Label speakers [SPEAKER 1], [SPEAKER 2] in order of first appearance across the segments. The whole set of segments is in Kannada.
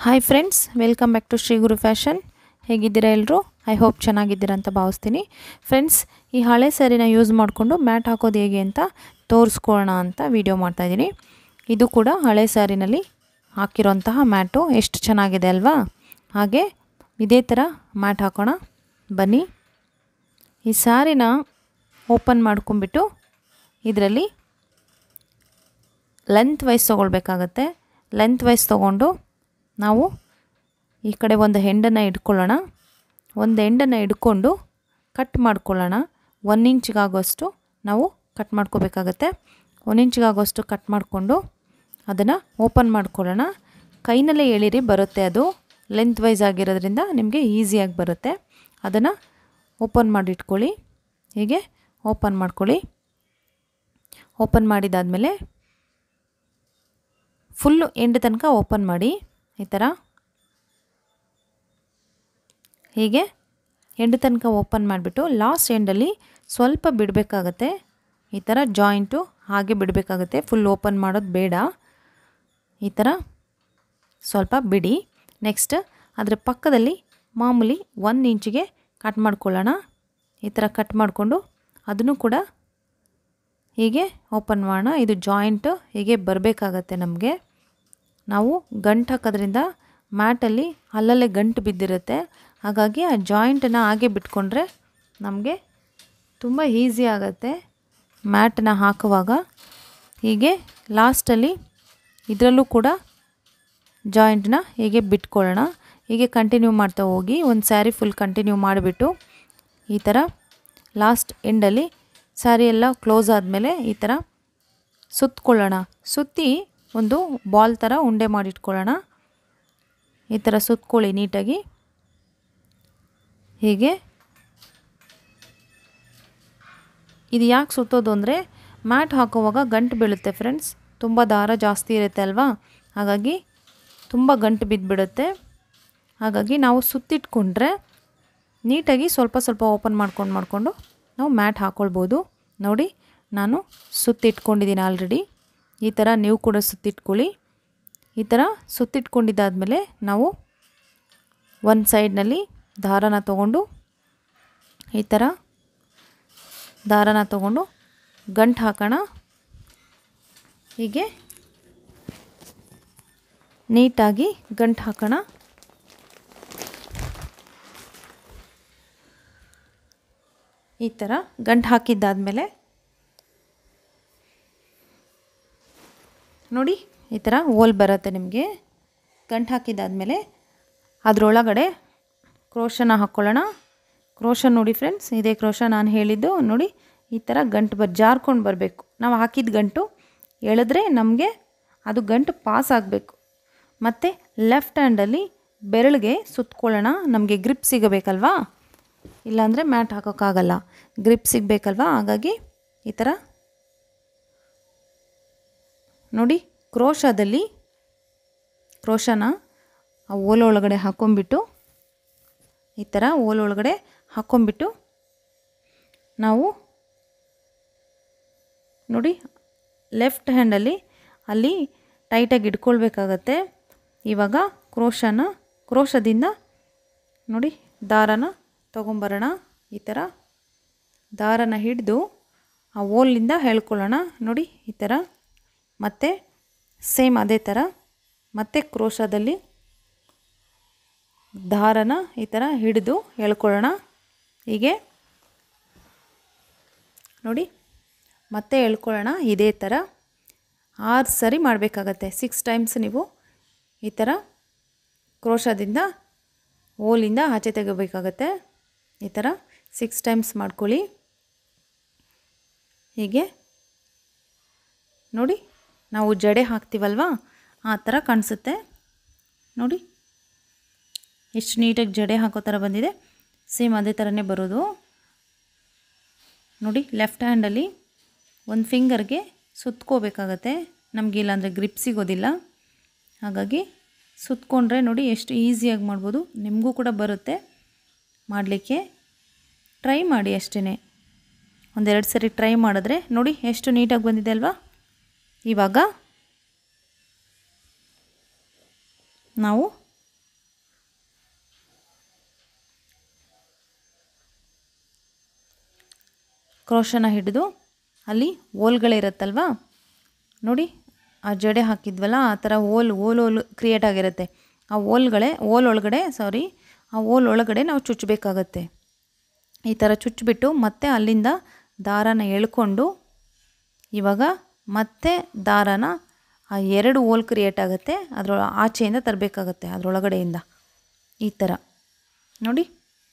[SPEAKER 1] hi friends welcome back to Shri Guru fashion ಹೇಗಿದ್ದೀರಾ ಎಲ್ಲರೂ ಐ ಹೋಪ್ ಚೆನ್ನಾಗಿದ್ದೀರಾ ಅಂತ ಭಾವಿಸ್ತೀನಿ ಫ್ರೆಂಡ್ಸ್ ಈ ಹಳೆ ಸ್ಯಾರಿನ ಯೂಸ್ ಮಾಡಿಕೊಂಡು ಮ್ಯಾಟ್ ಹಾಕೋದು ಹೇಗೆ ಅಂತ ತೋರಿಸ್ಕೊಳ್ಳೋಣ ಅಂತ ವಿಡಿಯೋ ಮಾಡ್ತಾಯಿದ್ದೀನಿ ಇದು ಕೂಡ ಹಳೆ ಸ್ಯಾರಿನಲ್ಲಿ ಹಾಕಿರೋಂತಹ ಮ್ಯಾಟು ಎಷ್ಟು ಚೆನ್ನಾಗಿದೆ ಅಲ್ವಾ ಹಾಗೆ ಇದೇ ಥರ ಮ್ಯಾಟ್ ಹಾಕೋಣ ಬನ್ನಿ ಈ ಸ್ಯಾರಿನ ಓಪನ್ ಮಾಡ್ಕೊಂಬಿಟ್ಟು ಇದರಲ್ಲಿ ಲೆಂತ್ ವೈಸ್ ತೊಗೊಳ್ಬೇಕಾಗತ್ತೆ ಲೆಂತ್ ವೈಸ್ ತೊಗೊಂಡು ನಾವು ಈ ಕಡೆ ಒಂದು ಹೆಂಡನ್ನು ಇಟ್ಕೊಳ್ಳೋಣ ಒಂದು ಎಂಡನ್ನು ಹಿಡ್ಕೊಂಡು ಕಟ್ ಮಾಡ್ಕೊಳ್ಳೋಣ ಒನ್ ಇಂಚ್ಗಾಗೋಷ್ಟು ನಾವು ಕಟ್ ಮಾಡ್ಕೋಬೇಕಾಗತ್ತೆ ಒನ್ ಇಂಚ್ಗಾಗೋಷ್ಟು ಕಟ್ ಮಾಡಿಕೊಂಡು ಅದನ್ನು ಓಪನ್ ಮಾಡ್ಕೊಳ್ಳೋಣ ಕೈನಲ್ಲೇ ಎಳೀರಿ ಬರುತ್ತೆ ಅದು ಲೆಂತ್ ವೈಸ್ ಆಗಿರೋದ್ರಿಂದ ನಿಮಗೆ ಈಸಿಯಾಗಿ ಬರುತ್ತೆ ಅದನ್ನು ಓಪನ್ ಮಾಡಿ ಇಟ್ಕೊಳ್ಳಿ ಹೀಗೆ ಓಪನ್ ಮಾಡ್ಕೊಳ್ಳಿ ಓಪನ್ ಮಾಡಿದಾದಮೇಲೆ ಫುಲ್ಲು ಎಂಡ್ ತನಕ ಓಪನ್ ಮಾಡಿ ಈ ಥರ ಹೀಗೆ ಎಂಡ್ ತನಕ ಓಪನ್ ಮಾಡಿಬಿಟ್ಟು ಲಾಸ್ಟ್ ಎಂಡಲ್ಲಿ ಸ್ವಲ್ಪ ಬಿಡಬೇಕಾಗತ್ತೆ ಈ ಥರ ಜಾಯಿಂಟು ಹಾಗೆ ಬಿಡಬೇಕಾಗತ್ತೆ ಫುಲ್ ಓಪನ್ ಮಾಡೋದು ಬೇಡ ಈ ಥರ ಸ್ವಲ್ಪ ಬಿಡಿ ನೆಕ್ಸ್ಟ್ ಅದರ ಪಕ್ಕದಲ್ಲಿ ಮಾಮೂಲಿ ಒಂದು ಇಂಚಿಗೆ ಕಟ್ ಮಾಡ್ಕೊಳ್ಳೋಣ ಈ ಥರ ಕಟ್ ಮಾಡಿಕೊಂಡು ಅದನ್ನು ಕೂಡ ಹೀಗೆ ಓಪನ್ ಮಾಡೋಣ ಇದು ಜಾಯಿಂಟ್ ಹೀಗೆ ಬರಬೇಕಾಗತ್ತೆ ನಮಗೆ ನಾವು ಗಂಟು ಹಾಕೋದ್ರಿಂದ ಮ್ಯಾಟಲ್ಲಿ ಅಲ್ಲಲ್ಲೇ ಗಂಟು ಬಿದ್ದಿರುತ್ತೆ ಹಾಗಾಗಿ ಆ ಜಾಯಿಂಟನ್ನು ಹಾಗೆ ಬಿಟ್ಕೊಂಡ್ರೆ ನಮಗೆ ತುಂಬ ಈಸಿ ಆಗುತ್ತೆ ಮ್ಯಾಟನ್ನ ಹಾಕುವಾಗ ಹೀಗೆ ಲಾಸ್ಟಲ್ಲಿ ಇದರಲ್ಲೂ ಕೂಡ ಜಾಯಿಂಟನ್ನ ಹೀಗೆ ಬಿಟ್ಕೊಳ್ಳೋಣ ಹೀಗೆ ಕಂಟಿನ್ಯೂ ಮಾಡ್ತಾ ಹೋಗಿ ಒಂದು ಸ್ಯಾರಿ ಫುಲ್ ಕಂಟಿನ್ಯೂ ಮಾಡಿಬಿಟ್ಟು ಈ ಥರ ಲಾಸ್ಟ್ ಎಂಡಲ್ಲಿ ಸ್ಯಾರಿ ಎಲ್ಲ ಕ್ಲೋಸ್ ಆದಮೇಲೆ ಈ ಥರ ಸುತ್ತಕೊಳ್ಳೋಣ ಸುತ್ತಿ ಒಂದು ಬಾಲ್ ಥರ ಉಂಡೆ ಮಾಡಿಟ್ಕೊಳ್ಳೋಣ ಈ ಥರ ಸುತ್ಕೊಳ್ಳಿ ನೀಟಾಗಿ ಹೀಗೆ ಇದು ಯಾಕೆ ಸುತ್ತೋದು ಅಂದರೆ ಮ್ಯಾಟ್ ಹಾಕೋವಾಗ ಗಂಟು ಬೀಳುತ್ತೆ ಫ್ರೆಂಡ್ಸ್ ತುಂಬ ದಾರ ಜಾಸ್ತಿ ಇರುತ್ತೆ ಅಲ್ವಾ ಹಾಗಾಗಿ ತುಂಬ ಗಂಟು ಬಿದ್ದುಬಿಡುತ್ತೆ ಹಾಗಾಗಿ ನಾವು ಸುತ್ತಿಟ್ಕೊಂಡ್ರೆ ನೀಟಾಗಿ ಸ್ವಲ್ಪ ಸ್ವಲ್ಪ ಓಪನ್ ಮಾಡ್ಕೊಂಡು ಮಾಡಿಕೊಂಡು ನಾವು ಮ್ಯಾಟ್ ಹಾಕ್ಕೊಳ್ಬೋದು ನೋಡಿ ನಾನು ಸುತ್ತಿಟ್ಕೊಂಡಿದ್ದೀನಿ ಆಲ್ರೆಡಿ ಈ ಥರ ನೀವು ಕೂಡ ಸುತ್ತಿಟ್ಕೊಳ್ಳಿ ಈ ಥರ ಸುತ್ತಿಟ್ಕೊಂಡಿದ್ದಾದಮೇಲೆ ನಾವು ಒಂದು ಸೈಡ್ನಲ್ಲಿ ದಾರನ ತಗೊಂಡು ಈ ಥರ ದಾರನ ತಗೊಂಡು ಗಂಟು ಹಾಕೋಣ ಹೀಗೆ ನೀಟಾಗಿ ಗಂಟು ಹಾಕೋಣ ಈ ಥರ ಗಂಟು ಹಾಕಿದ್ದಾದಮೇಲೆ ನೋಡಿ ಈ ಥರ ಓಲ್ ಬರುತ್ತೆ ನಿಮಗೆ ಗಂಟು ಹಾಕಿದ್ದಾದಮೇಲೆ ಅದರೊಳಗಡೆ ಕ್ರೋಶನ ಹಾಕ್ಕೊಳ್ಳೋಣ ಕ್ರೋಶ ನೋಡಿ ಫ್ರೆಂಡ್ಸ್ ಇದೇ ಕ್ರೋಶ ನಾನು ಹೇಳಿದ್ದು ನೋಡಿ ಈ ಥರ ಗಂಟು ಬರ್ ಜಾರ್ಕೊಂಡು ಬರಬೇಕು ನಾವು ಹಾಕಿದ ಗಂಟು ಎಳೆದ್ರೆ ನಮಗೆ ಅದು ಗಂಟು ಪಾಸ್ ಆಗಬೇಕು ಮತ್ತು ಲೆಫ್ಟ್ ಹ್ಯಾಂಡಲ್ಲಿ ಬೆರಳಿಗೆ ಸುತ್ಕೊಳ್ಳೋಣ ನಮಗೆ ಗ್ರಿಪ್ ಸಿಗಬೇಕಲ್ವಾ ಇಲ್ಲಾಂದರೆ ಮ್ಯಾಟ್ ಹಾಕೋಕ್ಕಾಗಲ್ಲ ಗ್ರಿಪ್ ಸಿಗಬೇಕಲ್ವಾ ಹಾಗಾಗಿ ಈ ಥರ ನೋಡಿ ಕ್ರೋಶದಲ್ಲಿ ಕ್ರೋಶನ ಆ ಓಲೊಳಗಡೆ ಹಾಕ್ಕೊಂಬಿಟ್ಟು ಈ ಥರ ಓಲೊಳಗಡೆ ಹಾಕ್ಕೊಂಬಿಟ್ಟು ನಾವು ನೋಡಿ ಲೆಫ್ಟ್ ಹ್ಯಾಂಡಲ್ಲಿ ಅಲ್ಲಿ ಟೈಟಾಗಿ ಇಟ್ಕೊಳ್ಬೇಕಾಗತ್ತೆ ಇವಾಗ ಕ್ರೋಶನ ಕ್ರೋಶದಿಂದ ನೋಡಿ ದಾರನ ತೊಗೊಂಬರೋಣ ಈ ಥರ ದಾರನ ಹಿಡಿದು ಆ ಓಲಿಂದ ಹೇಳ್ಕೊಳ್ಳೋಣ ನೋಡಿ ಈ ಥರ ಮತ್ತು ಸೇಮ್ ಅದೇ ಥರ ಮತ್ತೆ ಕ್ರೋಶದಲ್ಲಿ ದಾರನ ಈ ಥರ ಹಿಡಿದು ಹೇಳ್ಕೊಳ್ಳೋಣ ಹೀಗೆ ನೋಡಿ ಮತ್ತೆ ಹೇಳ್ಕೊಳ್ಳೋಣ ಇದೇ ಥರ ಆರು ಸರಿ ಮಾಡಬೇಕಾಗತ್ತೆ ಸಿಕ್ಸ್ ಟೈಮ್ಸ್ ನೀವು ಈ ಥರ ಕ್ರೋಶದಿಂದ ಓಲಿಂದ ಆಚೆ ತೆಗೋಬೇಕಾಗತ್ತೆ ಈ ಥರ ಸಿಕ್ಸ್ ಟೈಮ್ಸ್ ಮಾಡ್ಕೊಳ್ಳಿ ಹೀಗೆ ನೋಡಿ ನಾವು ಜಡೆ ಹಾಕ್ತೀವಲ್ವಾ ಆ ಥರ ಕಾಣಿಸುತ್ತೆ ನೋಡಿ ಎಷ್ಟು ನೀಟಾಗಿ ಜಡೆ ಹಾಕೋ ಥರ ಬಂದಿದೆ ಸೇಮ್ ಅದೇ ಥರನೇ ಬರೋದು ನೋಡಿ ಲೆಫ್ಟ್ ಹ್ಯಾಂಡಲ್ಲಿ ಒಂದು ಫಿಂಗರ್ಗೆ ಸುತ್ಕೋಬೇಕಾಗತ್ತೆ ನಮಗೆ ಇಲ್ಲಾಂದರೆ ಗ್ರಿಪ್ ಸಿಗೋದಿಲ್ಲ ಹಾಗಾಗಿ ಸುತ್ಕೊಂಡ್ರೆ ನೋಡಿ ಎಷ್ಟು ಈಸಿಯಾಗಿ ಮಾಡ್ಬೋದು ನಿಮಗೂ ಕೂಡ ಬರುತ್ತೆ ಮಾಡಲಿಕ್ಕೆ ಟ್ರೈ ಮಾಡಿ ಅಷ್ಟೇ ಒಂದೆರಡು ಸರಿ ಟ್ರೈ ಮಾಡಿದ್ರೆ ನೋಡಿ ಎಷ್ಟು ನೀಟಾಗಿ ಬಂದಿದೆ ಅಲ್ವಾ ಇವಾಗ ನಾವು ಕ್ರೋಶನ ಹಿಡಿದು ಅಲ್ಲಿ ಓಲ್ಗಳಿರುತ್ತಲ್ವ ನೋಡಿ ಆ ಜಡೆ ಹಾಕಿದ್ವಲ್ಲ ಆ ಥರ ಓಲ್ ಓಲ್ ಓಲ್ ಕ್ರಿಯೇಟ್ ಆಗಿರುತ್ತೆ ಆ ಓಲ್ಗಳೇ ಓಲ್ ಒಳಗಡೆ ಸಾರಿ ಆ ಓಲ್ ಒಳಗಡೆ ನಾವು ಚುಚ್ಚಬೇಕಾಗತ್ತೆ ಈ ಥರ ಚುಚ್ಚಿಬಿಟ್ಟು ಮತ್ತೆ ಅಲ್ಲಿಂದ ದಾರಾನ ಎಳ್ಕೊಂಡು ಇವಾಗ ಮತ್ತೆ ದಾರಾನ ಆ ಎರಡು ಓಲ್ ಕ್ರಿಯೇಟ್ ಆಗುತ್ತೆ ಅದರೊಳ ಆಚೆಯಿಂದ ತರಬೇಕಾಗತ್ತೆ ಅದರೊಳಗಡೆಯಿಂದ ಈ ಥರ ನೋಡಿ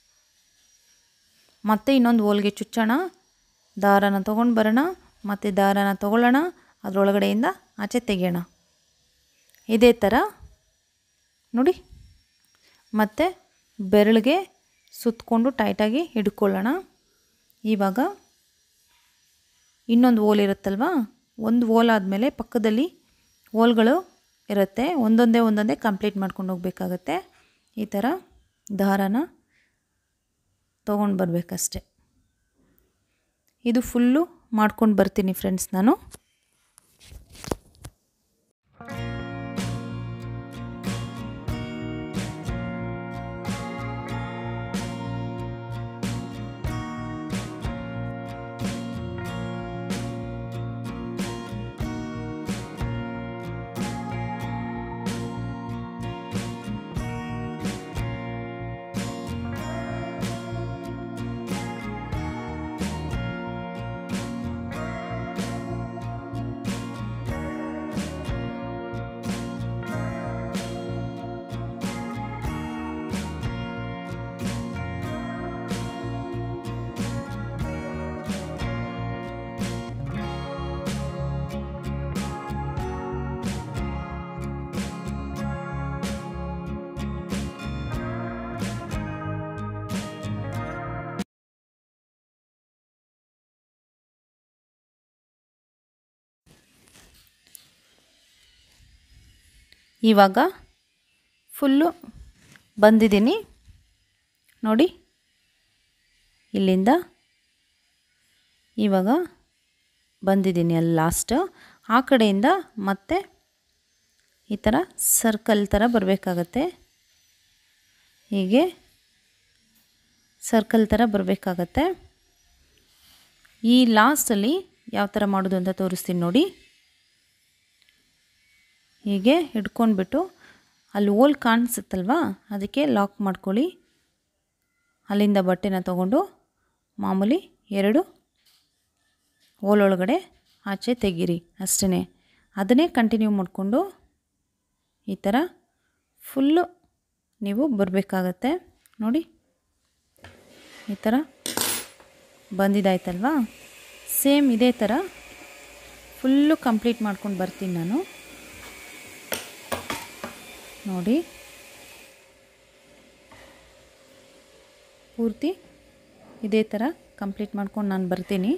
[SPEAKER 1] ಮತ್ತೆ ಇನ್ನೊಂದು ಓಲ್ಗೆ ಚುಚ್ಚೋಣ ದಾರಾನ ತೊಗೊಂಡು ಬರೋಣ ಮತ್ತು ದಾರಾನ ತೊಗೊಳ್ಳೋಣ ಅದರೊಳಗಡೆಯಿಂದ ಆಚೆ ತೆಗೆಯೋಣ ಇದೇ ಥರ ನೋಡಿ ಮತ್ತು ಬೆರಳಿಗೆ ಸುತ್ತಕೊಂಡು ಟೈಟಾಗಿ ಹಿಡ್ಕೊಳ್ಳೋಣ ಇವಾಗ ಇನ್ನೊಂದು ಓಲ್ ಇರುತ್ತಲ್ವ ಒಂದು ಓಲ್ ಆದಮೇಲೆ ಪಕ್ಕದಲ್ಲಿ ಓಲ್ಗಳು ಇರುತ್ತೆ ಒಂದೊಂದೇ ಒಂದೊಂದೇ ಕಂಪ್ಲೀಟ್ ಮಾಡ್ಕೊಂಡು ಹೋಗ್ಬೇಕಾಗತ್ತೆ ಈ ಥರ ದಾರಾನ ತೊಗೊಂಡು ಬರಬೇಕಷ್ಟೆ ಇದು ಫುಲ್ಲು ಮಾಡ್ಕೊಂಡು ಬರ್ತೀನಿ ಫ್ರೆಂಡ್ಸ್ ನಾನು ಇವಾಗ ಫುಲ್ಲು ಬಂದಿದ್ದೀನಿ ನೋಡಿ ಇಲ್ಲಿಂದ ಇವಾಗ ಬಂದಿದ್ದೀನಿ ಅಲ್ಲಿ ಲಾಸ್ಟ್ ಆ ಕಡೆಯಿಂದ ಮತ್ತೆ ಈ ಥರ ಸರ್ಕಲ್ ಥರ ಬರಬೇಕಾಗತ್ತೆ ಹೀಗೆ ಸರ್ಕಲ್ ಥರ ಬರಬೇಕಾಗತ್ತೆ ಈ ಲಾಸ್ಟಲ್ಲಿ ಯಾವ ಥರ ಮಾಡೋದು ಅಂತ ತೋರಿಸ್ತೀನಿ ನೋಡಿ ಹೀಗೆ ಹಿಡ್ಕೊಂಡ್ಬಿಟ್ಟು ಅಲ್ಲಿ ಓಲ್ ಕಾಣಿಸುತ್ತಲ್ವ ಅದಕ್ಕೆ ಲಾಕ್ ಮಾಡ್ಕೊಳ್ಳಿ ಅಲ್ಲಿಂದ ಬಟ್ಟೆನ ತಗೊಂಡು ಮಾಮೂಲಿ ಎರಡು ಓಲ್ ಒಳಗಡೆ ಆಚೆ ತೆಗೀರಿ ಅಷ್ಟೇ ಅದನ್ನೇ ಕಂಟಿನ್ಯೂ ಮಾಡಿಕೊಂಡು ಈ ಥರ ಫುಲ್ಲು ನೀವು ಬರಬೇಕಾಗತ್ತೆ ನೋಡಿ ಈ ಥರ ಬಂದಿದ್ದಾಯ್ತಲ್ವಾ ಸೇಮ್ ಇದೇ ಥರ ಫುಲ್ಲು ಕಂಪ್ಲೀಟ್ ಮಾಡ್ಕೊಂಡು ಬರ್ತೀನಿ ನಾನು ನೋಡಿ ಪೂರ್ತಿ ಇದೇ ಥರ ಕಂಪ್ಲೀಟ್ ಮಾಡ್ಕೊಂಡು ನಾನು ಬರ್ತೀನಿ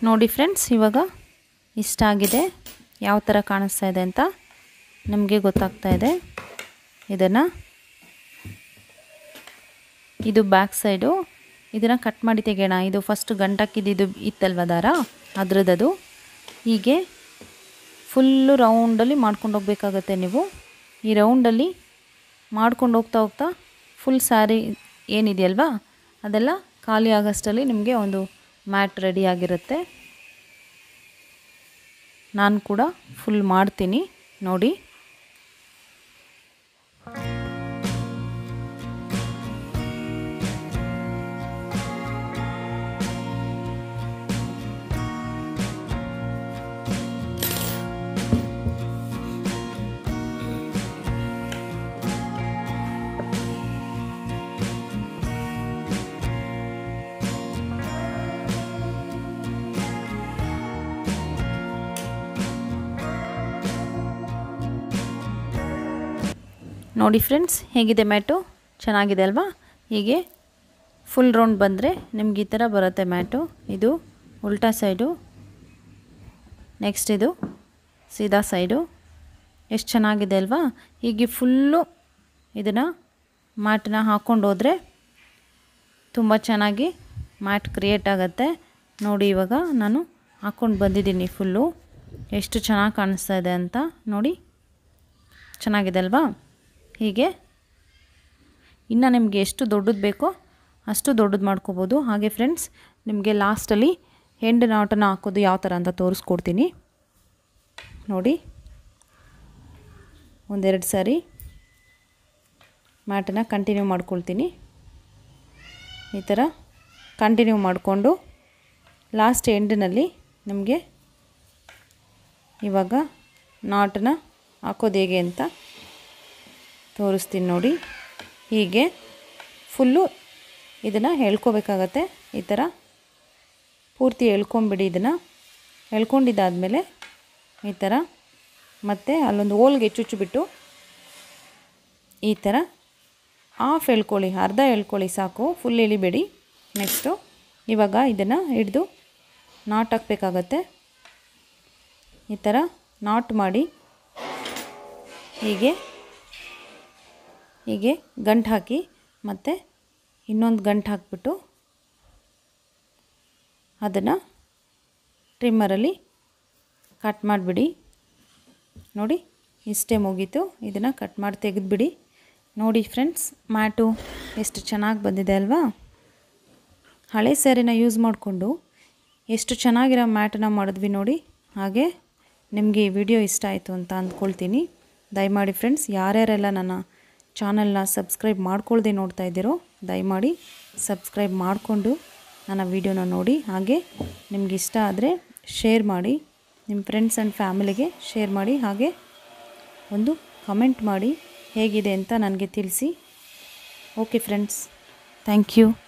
[SPEAKER 1] ನೋಡಿ ಫ್ರೆಂಡ್ಸ್ ಇವಾಗ ಇಷ್ಟ ಆಗಿದೆ ಯಾವ ಥರ ಕಾಣಿಸ್ತಾ ಇದೆ ಅಂತ ನಮಗೆ ಗೊತ್ತಾಗ್ತಾ ಇದೆ ಇದನ್ನು ಇದು ಬ್ಯಾಕ್ ಸೈಡು ಇದನ್ನು ಕಟ್ ಮಾಡಿ ತೆಗೆಯೋಣ ಇದು ಫಸ್ಟ್ ಗಂಟಾಕಿದ್ದು ಇತ್ತಲ್ವ ದಾರ ಅದ್ರದ್ದು ಹೀಗೆ ಫುಲ್ಲು ರೌಂಡಲ್ಲಿ ಮಾಡ್ಕೊಂಡು ಹೋಗ್ಬೇಕಾಗತ್ತೆ ನೀವು ಈ ರೌಂಡಲ್ಲಿ ಮಾಡ್ಕೊಂಡು ಹೋಗ್ತಾ ಹೋಗ್ತಾ ಫುಲ್ ಸ್ಯಾರಿ ಏನಿದೆಯಲ್ವಾ ಅದೆಲ್ಲ ಖಾಲಿ ಆಗೋಷ್ಟರಲ್ಲಿ ನಿಮಗೆ ಒಂದು ಮ್ಯಾಟ್ ರೆಡಿ ಆಗಿರುತ್ತೆ ನಾನು ಕೂಡ ಫುಲ್ ಮಾಡ್ತೀನಿ ನೋಡಿ ನೋಡಿ ಫ್ರೆಂಡ್ಸ್ ಹೇಗಿದೆ ಮ್ಯಾಟು ಚೆನ್ನಾಗಿದೆ ಅಲ್ವಾ ಹೀಗೆ ಫುಲ್ ರೌಂಡ್ ಬಂದರೆ ನಿಮ್ಗೆ ಈ ಥರ ಬರುತ್ತೆ ಮ್ಯಾಟು ಇದು ಉಲ್ಟಾ ಸೈಡು ನೆಕ್ಸ್ಟ್ ಇದು ಸೀದಾ ಸೈಡು ಎಷ್ಟು ಚೆನ್ನಾಗಿದೆ ಅಲ್ವಾ ಹೀಗೆ ಫುಲ್ಲು ಇದನ್ನು ಮ್ಯಾಟನ್ನ ಹಾಕ್ಕೊಂಡು ಹೋದರೆ ತುಂಬ ಚೆನ್ನಾಗಿ ಮ್ಯಾಟ್ ಕ್ರಿಯೇಟ್ ಆಗುತ್ತೆ ನೋಡಿ ಇವಾಗ ನಾನು ಹಾಕ್ಕೊಂಡು ಬಂದಿದ್ದೀನಿ ಫುಲ್ಲು ಎಷ್ಟು ಚೆನ್ನಾಗಿ ಕಾಣಿಸ್ತಾ ಇದೆ ಅಂತ ನೋಡಿ ಚೆನ್ನಾಗಿದೆ ಅಲ್ವಾ ಹೀಗೆ ಇನ್ನು ನಿಮಗೆ ಎಷ್ಟು ದೊಡ್ಡದು ಬೇಕೋ ಅಷ್ಟು ದೊಡ್ಡದು ಮಾಡ್ಕೋಬೋದು ಹಾಗೆ ಫ್ರೆಂಡ್ಸ್ ನಿಮಗೆ ಲಾಸ್ಟಲ್ಲಿ ಹೆಂಡ್ ನಾಟನ ಹಾಕೋದು ಯಾವ ಥರ ಅಂತ ತೋರಿಸ್ಕೊಡ್ತೀನಿ ನೋಡಿ ಒಂದೆರಡು ಸಾರಿ ಮ್ಯಾಟನ್ನು ಕಂಟಿನ್ಯೂ ಮಾಡ್ಕೊಳ್ತೀನಿ ಈ ಥರ ಕಂಟಿನ್ಯೂ ಮಾಡಿಕೊಂಡು ಲಾಸ್ಟ್ ಎಂಡ್ನಲ್ಲಿ ನಿಮಗೆ ಇವಾಗ ನಾಟನ್ನ ಹಾಕೋದು ಹೇಗೆ ಅಂತ ತೋರಿಸ್ತೀನಿ ನೋಡಿ ಹೀಗೆ ಫುಲ್ಲು ಇದನ್ನು ಹೇಳ್ಕೊಬೇಕಾಗತ್ತೆ ಈ ಥರ ಪೂರ್ತಿ ಎಳ್ಕೊಂಬಿಡಿ ಇದನ್ನು ಎಳ್ಕೊಂಡಿದ್ದಾದಮೇಲೆ ಈ ಥರ ಮತ್ತು ಅಲ್ಲೊಂದು ಹೋಲ್ಗೆ ಚುಚ್ಚಿಬಿಟ್ಟು ಈ ಥರ ಹಾಫ್ ಎಳ್ಕೊಳ್ಳಿ ಅರ್ಧ ಎಳ್ಕೊಳ್ಳಿ ಸಾಕು ಫುಲ್ ಎಳಿಬೇಡಿ ನೆಕ್ಸ್ಟು ಇವಾಗ ಇದನ್ನು ಹಿಡಿದು ನಾಟ್ ಹಾಕಬೇಕಾಗತ್ತೆ ಈ ಥರ ನಾಟ್ ಮಾಡಿ ಹೀಗೆ ಹೀಗೆ ಗಂಟು ಹಾಕಿ ಮತ್ತು ಇನ್ನೊಂದು ಗಂಟು ಹಾಕ್ಬಿಟ್ಟು ಅದನ್ನು ಟ್ರಿಮ್ಮರಲ್ಲಿ ಕಟ್ ಮಾಡಿಬಿಡಿ ನೋಡಿ ಇಷ್ಟೇ ಮುಗೀತು ಇದನ್ನು ಕಟ್ ಮಾಡಿ ತೆಗೆದುಬಿಡಿ ನೋಡಿ ಫ್ರೆಂಡ್ಸ್ ಮ್ಯಾಟು ಎಷ್ಟು ಚೆನ್ನಾಗಿ ಬಂದಿದೆ ಅಲ್ವಾ ಹಳೆ ಸ್ಯಾರಿನ ಯೂಸ್ ಮಾಡಿಕೊಂಡು ಎಷ್ಟು ಚೆನ್ನಾಗಿರೋ ಮ್ಯಾಟನ್ನ ಮಾಡಿದ್ವಿ ನೋಡಿ ಹಾಗೆ ನಿಮಗೆ ಈ ವಿಡಿಯೋ ಇಷ್ಟ ಆಯಿತು ಅಂತ ಅಂದ್ಕೊಳ್ತೀನಿ ದಯಮಾಡಿ ಫ್ರೆಂಡ್ಸ್ ಯಾರ್ಯಾರೆಲ್ಲ ನನ್ನ ಚಾನಲ್ನ ಸಬ್ಸ್ಕ್ರೈಬ್ ಮಾಡ್ಕೊಳ್ದೆ ನೋಡ್ತಾ ಇದ್ದೀರೋ ದಯಮಾಡಿ ಸಬ್ಸ್ಕ್ರೈಬ್ ಮಾಡಿಕೊಂಡು ನನ್ನ ವಿಡಿಯೋನ ನೋಡಿ ಹಾಗೆ ನಿಮ್ಗೆ ಇಷ್ಟ ಆದರೆ ಶೇರ್ ಮಾಡಿ ನಿಮ್ಮ ಫ್ರೆಂಡ್ಸ್ ಆ್ಯಂಡ್ ಫ್ಯಾಮಿಲಿಗೆ ಶೇರ್ ಮಾಡಿ ಹಾಗೆ ಒಂದು ಕಮೆಂಟ್ ಮಾಡಿ ಹೇಗಿದೆ ಅಂತ ನನಗೆ ತಿಳಿಸಿ ಓಕೆ ಫ್ರೆಂಡ್ಸ್ ಥ್ಯಾಂಕ್ ಯು